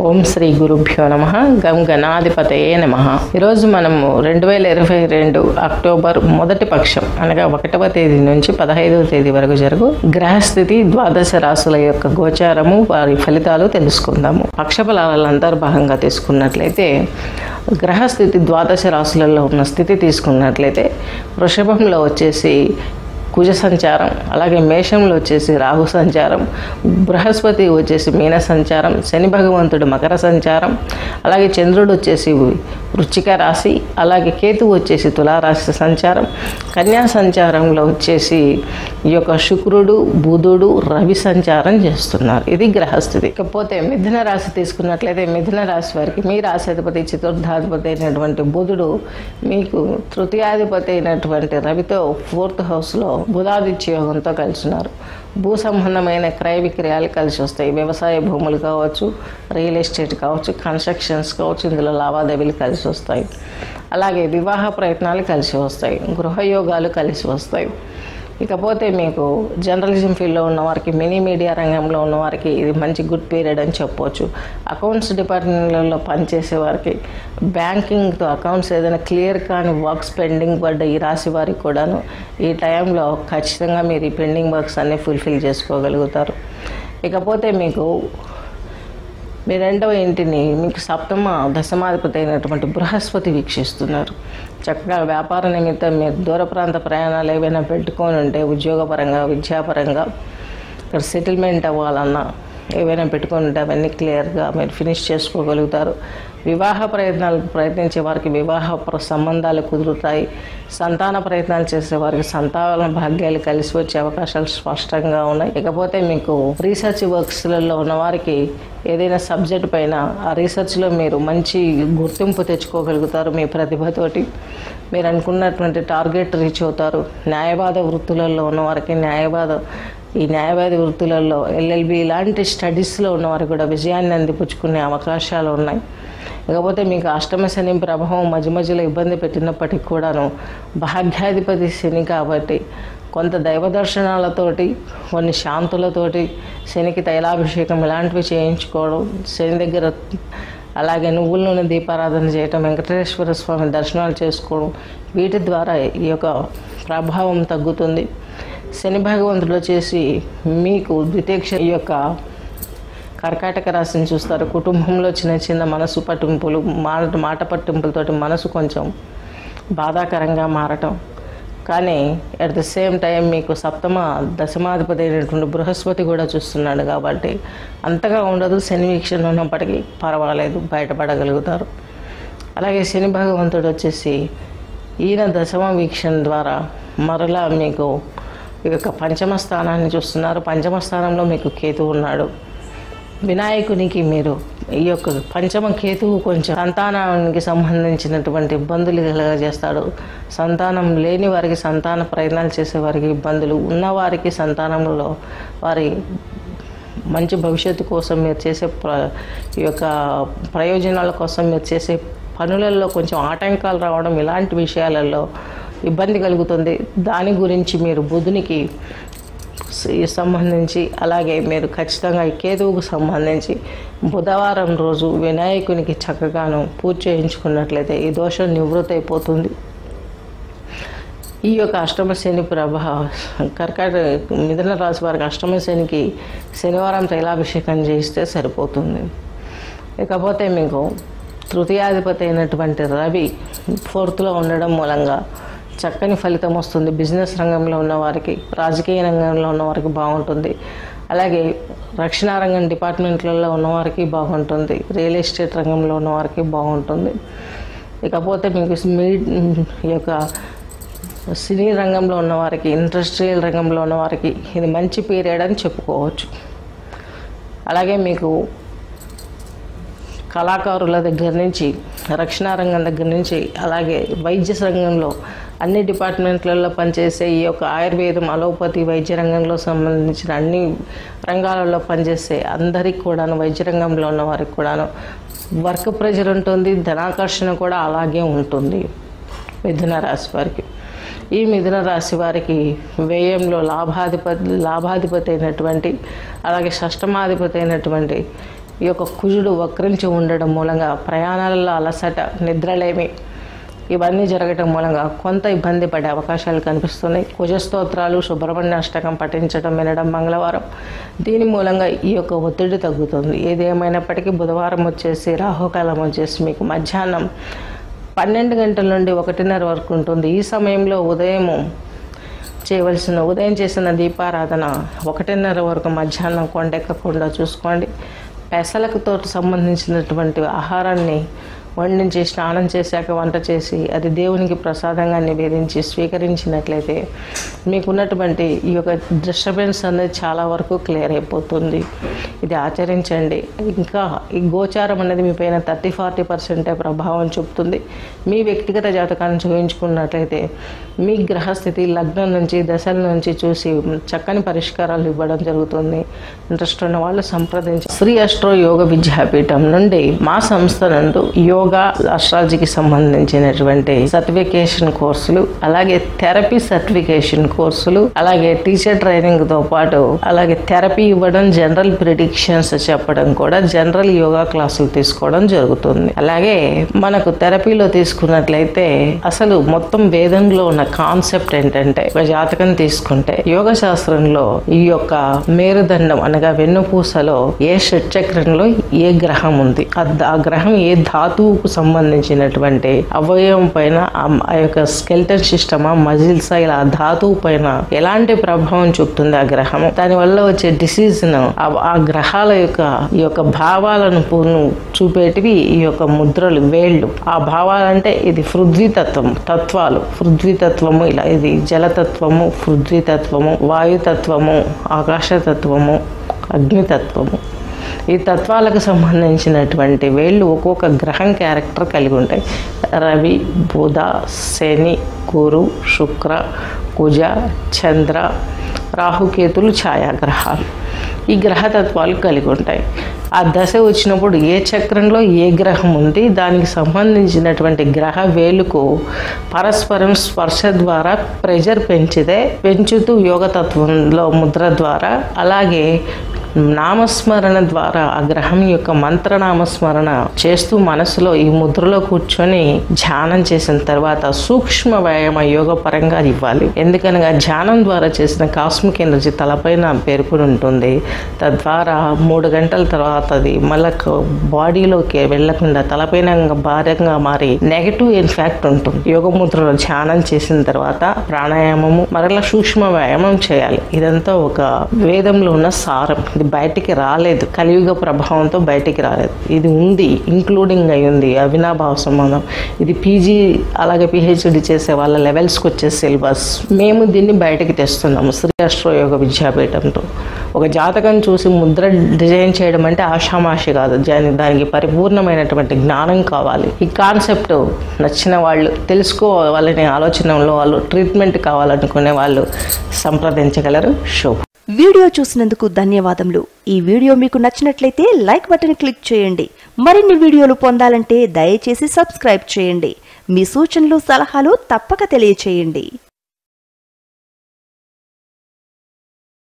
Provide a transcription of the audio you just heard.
ఓం శ్రీ గురుభ్యో నమ గం గణాధిపతయే నమ ఈరోజు మనము రెండు వేల ఇరవై రెండు అక్టోబర్ మొదటి పక్షం అనగా ఒకటవ తేదీ నుంచి పదహైదవ తేదీ వరకు జరుగు గ్రహస్థితి ద్వాదశ రాశుల యొక్క గోచారము వారి ఫలితాలు తెలుసుకుందాము పక్ష ఫలాల అంతర్భాగంగా తీసుకున్నట్లయితే గ్రహస్థితి ద్వాదశ రాశులలో ఉన్న స్థితి తీసుకున్నట్లయితే వృషభంలో వచ్చేసి కుజ సంచారం అలాగే మేషంలో వచ్చేసి రాహు సంచారం బృహస్పతి వచ్చేసి మీన సంచారం శని భగవంతుడు మకర సంచారం అలాగే చంద్రుడు వచ్చేసి వృచ్చిక రాశి అలాగే కేతువు వచ్చేసి తులారాశి సంచారం కన్యా సంచారంలో వచ్చేసి ఈ యొక్క శుక్రుడు బుధుడు రవి సంచారం చేస్తున్నారు ఇది గ్రహస్థితి ఇకపోతే మిథున రాశి తీసుకున్నట్లయితే మిథున రాశి వారికి మీ రాశాధిపతి చతుర్థాధిపతి అయినటువంటి బుధుడు మీకు తృతీయాధిపతి అయినటువంటి రవితో ఫోర్త్ హౌస్లో బుధాదిత్య యోగంతో కలిసినారు భూ సంబంధమైన క్రయ విక్రయాలు కలిసి వస్తాయి వ్యవసాయ భూములు కావచ్చు రియల్ ఎస్టేట్ కావచ్చు కన్స్ట్రక్షన్స్ కావచ్చు ఇందులో లావాదేవీలు కలిసి వస్తాయి అలాగే వివాహ ప్రయత్నాలు కలిసి వస్తాయి గృహయోగాలు కలిసి వస్తాయి ఇకపోతే మీకు జర్నలిజం ఫీల్డ్లో ఉన్న వారికి మినీ మీడియా రంగంలో ఉన్న వారికి ఇది మంచి గుడ్ పీరియడ్ అని చెప్పవచ్చు అకౌంట్స్ డిపార్ట్మెంట్లలో పనిచేసే వారికి బ్యాంకింగ్తో అకౌంట్స్ ఏదైనా క్లియర్ కాని వర్క్స్ పెండింగ్ పడ్డ ఈ రాశి వారికి కూడాను ఈ టైంలో ఖచ్చితంగా మీరు ఈ పెండింగ్ వర్క్స్ అన్నీ ఫుల్ఫిల్ చేసుకోగలుగుతారు ఇకపోతే మీకు మీ రెండవ ఇంటిని మీకు సప్తమ దశమాధిపతి అయినటువంటి బృహస్పతి వీక్షిస్తున్నారు చక్కగా వ్యాపార నిమిత్తం మీరు దూర ప్రాంత ప్రయాణాలు ఏవైనా పెట్టుకొని ఉంటే ఉద్యోగపరంగా విద్యాపరంగా ఇక్కడ సెటిల్మెంట్ అవ్వాలన్నా ఏవైనా పెట్టుకొని ఉంటే అవన్నీ క్లియర్గా మీరు ఫినిష్ చేసుకోగలుగుతారు వివాహ ప్రయత్నాలు ప్రయత్నించే వారికి వివాహ ప్ర- సంబంధాలు కుదురుతాయి సంతాన ప్రయత్నాలు చేసే వారికి సంతాన భాగ్యాలు కలిసి వచ్చే అవకాశాలు స్పష్టంగా ఉన్నాయి ఇకపోతే మీకు రీసెర్చ్ వర్క్స్లలో ఉన్న వారికి ఏదైనా సబ్జెక్ట్ పైన ఆ రీసెర్చ్లో మీరు మంచి గుర్తింపు తెచ్చుకోగలుగుతారు మీ ప్రతిభతోటి మీరు అనుకున్నటువంటి టార్గెట్ రీచ్ అవుతారు న్యాయవాద వృత్తులలో ఉన్న వారికి న్యాయవాద ఈ న్యాయవాది వృత్తులలో ఎల్ఎల్బి ఇలాంటి స్టడీస్లో ఉన్నవారికి కూడా విజయాన్ని అందిపుచ్చుకునే అవకాశాలు ఉన్నాయి ఇకపోతే మీకు అష్టమ శని ప్రభావం మధ్య మధ్యలో ఇబ్బంది పెట్టినప్పటికీ కూడాను భాగ్యాధిపతి శని కాబట్టి కొంత దైవ దర్శనాలతోటి కొన్ని శాంతులతోటి శనికి తైలాభిషేకం ఇలాంటివి చేయించుకోవడం శని దగ్గర అలాగే నువ్వుల నూనె దీపారాధన చేయటం వెంకటేశ్వర స్వామి దర్శనాలు చేసుకోవడం వీటి ద్వారా ఈ యొక్క ప్రభావం తగ్గుతుంది శని భగవంతుడు వచ్చేసి మీకు ద్వితీక్ష ఈ యొక్క కర్కాటక రాశిని చూస్తారు కుటుంబంలో చిన్న చిన్న మనసు పట్టింపులు మాట మాట పట్టింపులతోటి మనసు కొంచెం బాధాకరంగా మారటం కానీ అట్ ద సేమ్ టైం మీకు సప్తమ దశమాధిపతి అయినటువంటి బృహస్పతి కూడా చూస్తున్నాడు కాబట్టి అంతగా ఉండదు శని వీక్షణ ఉన్నప్పటికీ పర్వాలేదు బయటపడగలుగుతారు అలాగే శని భగవంతుడు వచ్చేసి ఈయన దశమ వీక్షణ ద్వారా మరలా మీకు ఈ యొక్క పంచమ స్థానాన్ని చూస్తున్నారు పంచమ స్థానంలో మీకు కేతు ఉన్నాడు వినాయకునికి మీరు ఈ యొక్క పంచమ కేతువు కొంచెం సంతానానికి సంబంధించినటువంటి ఇబ్బందులు కలగజేస్తాడు సంతానం లేని వారికి సంతాన ప్రయత్నాలు చేసే వారికి ఇబ్బందులు ఉన్నవారికి సంతానంలో వారి మంచి భవిష్యత్తు కోసం మీరు చేసే ప్ర ఈ యొక్క ప్రయోజనాల కోసం మీరు చేసే పనులలో కొంచెం ఆటంకాలు రావడం ఇలాంటి విషయాలలో ఇబ్బంది కలుగుతుంది దాని గురించి మీరు బుధునికి ఈ సంబంధించి అలాగే మీరు ఖచ్చితంగా ఈ కేతువుకు సంబంధించి బుధవారం రోజు వినాయకునికి చక్కగాను పూజ చేయించుకున్నట్లయితే ఈ దోషం నివృత్తి అయిపోతుంది ఈ యొక్క అష్టమ శని ప్రభావ కర్కాటక మిథున రాశి వారికి అష్టమ శనికి శనివారం తైలాభిషేకం చేయిస్తే సరిపోతుంది ఇకపోతే మీకు తృతీయాధిపతి అయినటువంటి రవి ఫోర్త్లో ఉండడం మూలంగా చక్కని ఫలితం వస్తుంది బిజినెస్ రంగంలో ఉన్న వారికి రాజకీయ రంగంలో ఉన్న వారికి బాగుంటుంది అలాగే రక్షణ రంగం డిపార్ట్మెంట్లలో ఉన్నవారికి బాగుంటుంది రియల్ ఎస్టేట్ రంగంలో ఉన్న వారికి బాగుంటుంది ఇకపోతే మీకు మీ ఈ యొక్క సినీ రంగంలో ఉన్నవారికి ఇండస్ట్రియల్ రంగంలో ఉన్నవారికి ఇది మంచి పీరియడ్ అని చెప్పుకోవచ్చు అలాగే మీకు కళాకారుల దగ్గర నుంచి రక్షణ రంగం దగ్గర నుంచి అలాగే వైద్య రంగంలో అన్ని డిపార్ట్మెంట్లలో పనిచేసే ఈ యొక్క ఆయుర్వేదం అలోపతి వైద్య రంగంలో సంబంధించిన అన్ని రంగాలలో పనిచేసే అందరికి కూడాను వైద్య రంగంలో ఉన్న వారికి కూడాను వర్క్ ప్రెషర్ ఉంటుంది ధనాకర్షణ కూడా అలాగే ఉంటుంది మిథున రాశి వారికి ఈ మిథున రాశి వారికి వ్యయంలో లాభాధిపతి లాభాధిపతి అయినటువంటి అలాగే షష్టమాధిపతి అయినటువంటి ఈ యొక్క కుజుడు వక్రించి ఉండడం మూలంగా ప్రయాణాలలో అలసట నిద్రలేమి ఇవన్నీ జరగటం మూలంగా కొంత ఇబ్బంది పడే అవకాశాలు కనిపిస్తున్నాయి కుజస్తోత్రాలు సుబ్రహ్మణ్య అష్టకం పఠించడం వినడం మంగళవారం దీని మూలంగా ఈ యొక్క ఒత్తిడి తగ్గుతుంది ఏది ఏమైనప్పటికీ బుధవారం వచ్చేసి రాహుకాలం వచ్చేసి మీకు మధ్యాహ్నం పన్నెండు గంటల నుండి ఒకటిన్నర వరకు ఉంటుంది ఈ సమయంలో ఉదయం చేయవలసిన ఉదయం చేసిన దీపారాధన ఒకటిన్నర వరకు మధ్యాహ్నం కొండెక్కకుండా చూసుకోండి పెసలకుతో సంబంధించినటువంటి ఆహారాన్ని వండించి స్నానం చేశాక వంట చేసి అది దేవునికి ప్రసాదంగా నివేదించి స్వీకరించినట్లయితే మీకున్నటువంటి ఈ యొక్క డిస్టర్బెన్స్ అనేది చాలా వరకు క్లియర్ అయిపోతుంది ఇది ఆచరించండి ఇంకా ఈ గోచారం అనేది మీ పైన థర్టీ ఫార్టీ పర్సెంటే ప్రభావం చూపుతుంది మీ వ్యక్తిగత జాతకాన్ని చూపించుకున్నట్లయితే మీ గ్రహస్థితి లగ్నం నుంచి దశల నుంచి చూసి చక్కని పరిష్కారాలు ఇవ్వడం జరుగుతుంది ఇంట్రెస్ట్ ఉన్న వాళ్ళు సంప్రదించి శ్రీ అస్ట్రో యోగ విద్యాపీఠం నుండి మా సంస్థ నందు యోగా అస్ట్రాలజీకి సంబంధించినటువంటి సర్టిఫికేషన్ కోర్సులు అలాగే థెరపీ సర్టిఫికేషన్ కోర్సులు అలాగే టీచర్ ట్రైనింగ్ తో పాటు అలాగే థెరపీ ఇవ్వడం జనరల్ ప్రిడిక్షన్స్ చెప్పడం కూడా జనరల్ యోగా క్లాసులు తీసుకోవడం జరుగుతుంది అలాగే మనకు థెరపీలో తీసుకున్నట్లయితే అసలు మొత్తం వేదంలో ఉన్న కాన్సెప్ట్ ఏంటంటే ఒక జాతకం తీసుకుంటే యోగ శాస్త్రంలో ఈ యొక్క మేరుదండం అనగా వెన్నుపూసలో ఏ షట్చక్రంలో ఏ గ్రహం ఉంది ఆ ద- ఆ గ్రహం ఏ ధాతువుకు సంబంధించినటువంటి అవయవం పైన ఆ- ఆ యొక్క స్కెల్టన్ సిస్టమా మజిల్స్ ఇలా ఆ ధాతువు పైన ఎలాంటి ప్రభావం చూపుతుంది ఆ గ్రహం దాని వల్ల వచ్చే డిసీజ్ ను ఆ- ఆ గ్రహాల యొక్క ఈ యొక్క భావాలను పూర్ణ చూపేటివి ఈ యొక్క ముద్రలు వేళ్ళు ఆ భావాలంటే ఇది పృథ్వీతత్వం తత్వాలు పృథ్వీతత్వము ఇలా ఇది జలతత్వము పృథ్వీతత్వము వాయుతత్వము ఆకాశతత్వము అగ్నితత్వము ఈ తత్వాలకు సంబంధించినటువంటి వేళ్ళు ఒక్కొక్క గ్రహం క్యారెక్టర్ కలిగి ఉంటాయి రవి బుధ శని గురు శుక్ర కుజ చంద్ర రాహుకేతులు ఛాయాగ్రహాలు ఈ గ్రహతత్వాలు కలిగి ఉంటాయి ఆ దశ వచ్చినప్పుడు ఏ చక్రంలో ఏ గ్రహం ఉంది దానికి సంబంధించినటువంటి గ్రహ వేలుకు పరస్పరం స్పర్శ ద్వారా ప్రెషర్ పెంచితే పెంచుతూ యోగతత్వంలో ముద్ర ద్వారా అలాగే నామస్మరణ ద్వారా ఆ గ్రహం యొక్క మంత్రనామస్మరణ చేస్తూ మనసులో ఈ ముద్రలో కూర్చొని ధ్యానం చేసిన తర్వాత సూక్ష్మ వ్యాయామ యోగ పరంగా అది ఇవ్వాలి ఎందుకనగా ధ్యానం ద్వారా చేసిన కాస్మిక్ ఎనర్జీ తలపైన పేర్కొని ఉంటుంది తద్వారా మూడు గంటల తర్వాత అది మళ్ళా బాడీలోకి వెళ్లకుండా తలపైన భారంగా మారి నెగటివ్ ఇన్ఫాక్ట్ ఉంటుంది యోగ ముద్రలో ధ్యానం చేసిన తర్వాత ప్రాణాయామము మరలా సూక్ష్మ వ్యాయామం చేయాలి ఇదంతా ఒక వేదంలో ఉన్న సారం ఇది బయటికి రాలేదు కలియుగ ప్రభావంతో బయటికి రాలేదు ఇది ఉంది ఇంక్లూడింగ్ అయి ఉంది అవినాభావ సంబంధం ఇది పీజీ అలాగే పిహెచ్డి చేసే వాళ్ళ లెవెల్స్కి వచ్చే సిలబస్ మేము దీన్ని బయటికి తెస్తున్నాము శ్రీ అష్ట్రో యోగ విద్యాపీఠంతో ఒక జాతకం చూసి ముద్ర డిజైన్ చేయడం అంటే ఆషామాషి కాదు దాని దానికి పరిపూర్ణమైనటువంటి జ్ఞానం కావాలి ఈ కాన్సెప్ట్ నచ్చిన వాళ్ళు తెలుసుకోవాలనే ఆలోచనలో వాళ్ళు ట్రీట్మెంట్ కావాలనుకునే వాళ్ళు సంప్రదించగలరు షో వీడియో చూసినందుకు ధన్యవాదములు ఈ వీడియో మీకు నచ్చినట్లయితే లైక్ బటన్ క్లిక్ చేయండి మరిన్ని వీడియోలు పొందాలంటే దయచేసి సబ్స్క్రైబ్ చేయండి మీ సూచనలు సలహాలు తప్పక తెలియచేయండి